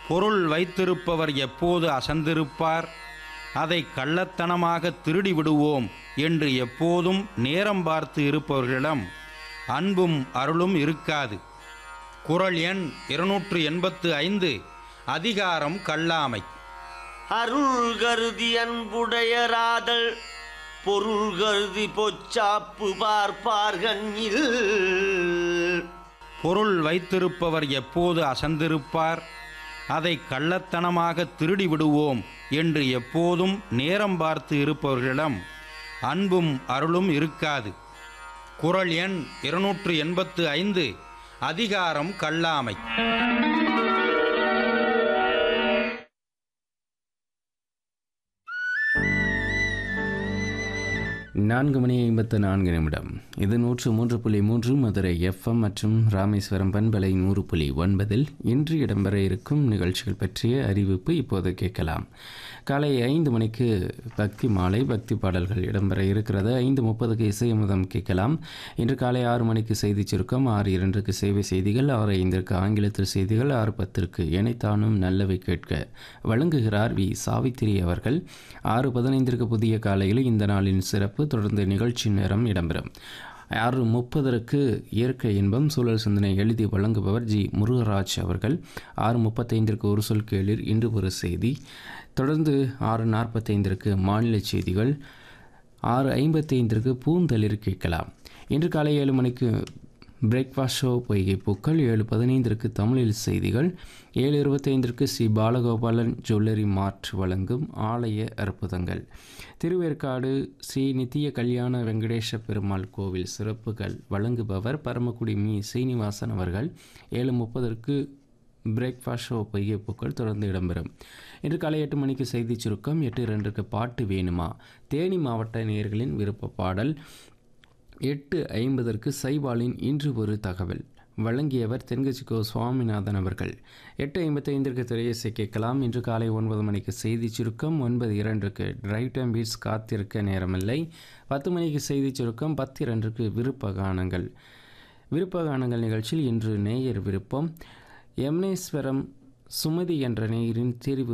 பொருள் வைத்திருப்பவர் எப்போது அசந்திருப்பார் அதை கள்ளத்தனமாக திருடி விடுவோம் என்று எப்போதும் நேரம் பார்த்து இருப்பவர்களிடம் அன்பும் அருளும் இருக்காது குறள் எண் இருநூற்று எண்பத்து ஐந்து அதிகாரம் கல்லாமை அருள் கருதி அன்புடையராதல் பொருள் கருதி பொச்சாப்பு பார்ப்பார்கண்ணில் பொருள் வைத்திருப்பவர் எப்போது அசந்திருப்பார் அதை கள்ளத்தனமாக திருடி விடுவோம் என்று எப்போதும் நேரம் பார்த்து இருப்பவர்களிடம் அன்பும் அருளும் இருக்காது குறள் எண் இருநூற்று எண்பத்து ஐந்து அதிகாரம் கல்லாமை நான்கு மணி ஐம்பத்து நான்கு நிமிடம் இது நூற்று மூன்று புள்ளி மூன்று மதுரை எஃப்எம் மற்றும் ராமேஸ்வரம் பண்பலை நூறு புள்ளி ஒன்பதில் இன்று இடம்பெற இருக்கும் நிகழ்ச்சிகள் பற்றிய அறிவிப்பு இப்போது கேட்கலாம் காலை ஐந்து மணிக்கு பக்தி மாலை பக்தி பாடல்கள் இடம்பெற இருக்கிறது ஐந்து முப்பதுக்கு இசையமுதம் கேட்கலாம் இன்று காலை ஆறு மணிக்கு செய்தி சுருக்கம் ஆறு இரண்டுக்கு சேவை செய்திகள் ஆறு ஐந்திற்கு ஆங்கிலத்தில் செய்திகள் ஆறு பத்திற்கு இணைத்தானும் நல்லவை கேட்க வழங்குகிறார் வி சாவித்திரி அவர்கள் ஆறு பதினைந்திற்கு புதிய காலையில் இந்த நாளின் சிறப்பு தொடர்ந்து நிகழ்ச்சி நேரம் இடம்பெறும் ஆறு முப்பதற்கு இயற்கை இன்பம் சூழல் சிந்தனை எழுதி வழங்குபவர் ஜி முருகராஜ் அவர்கள் ஆறு முப்பத்தைந்திற்கு ஒரு சொல் கேளிர் இன்று ஒரு செய்தி தொடர்ந்து ஆறு நாற்பத்தைந்திற்கு மாநில செய்திகள் ஆறு ஐம்பத்தைந்திற்கு பூந்தளிர் கேட்கலாம் இன்று காலை ஏழு மணிக்கு பிரேக்ஃபாஸ்ட் ஷோ பொய்கை பூக்கள் ஏழு பதினைந்திற்கு தமிழில் செய்திகள் ஏழு இருபத்தைந்திற்கு ஸ்ரீ பாலகோபாலன் ஜுவல்லரி மார்ட் வழங்கும் ஆலய அற்புதங்கள் திருவேற்காடு ஸ்ரீ நித்திய கல்யாண வெங்கடேஷ பெருமாள் கோவில் சிறப்புகள் வழங்குபவர் பரமக்குடி மீ சீனிவாசன் அவர்கள் ஏழு முப்பதற்கு பிரேக்ஃபாஸ்ட் ஷோ பொய்கை பூக்கள் தொடர்ந்து இடம்பெறும் இன்று காலை எட்டு மணிக்கு செய்தி சுருக்கம் எட்டு இரண்டுக்கு பாட்டு வேணுமா தேனி மாவட்ட நேயர்களின் விருப்ப பாடல் எட்டு ஐம்பதற்கு சைபாலின் இன்று ஒரு தகவல் வழங்கியவர் தென்கட்சிக்கோ சுவாமிநாதன் அவர்கள் எட்டு ஐம்பத்தைந்திற்கு திரையிசை கேட்கலாம் இன்று காலை ஒன்பது மணிக்கு செய்தி சுருக்கம் ஒன்பது இரண்டுக்கு டிரைவ் டைம் பீட்ஸ் காத்திருக்க நேரமில்லை பத்து மணிக்கு செய்தி சுருக்கம் பத்து இரண்டுக்கு விருப்ப கானங்கள் விருப்ப கானங்கள் நிகழ்ச்சியில் இன்று நேயர் விருப்பம் எம்னேஸ்வரம் சுமதி என்ற நேயரின் தெரிவு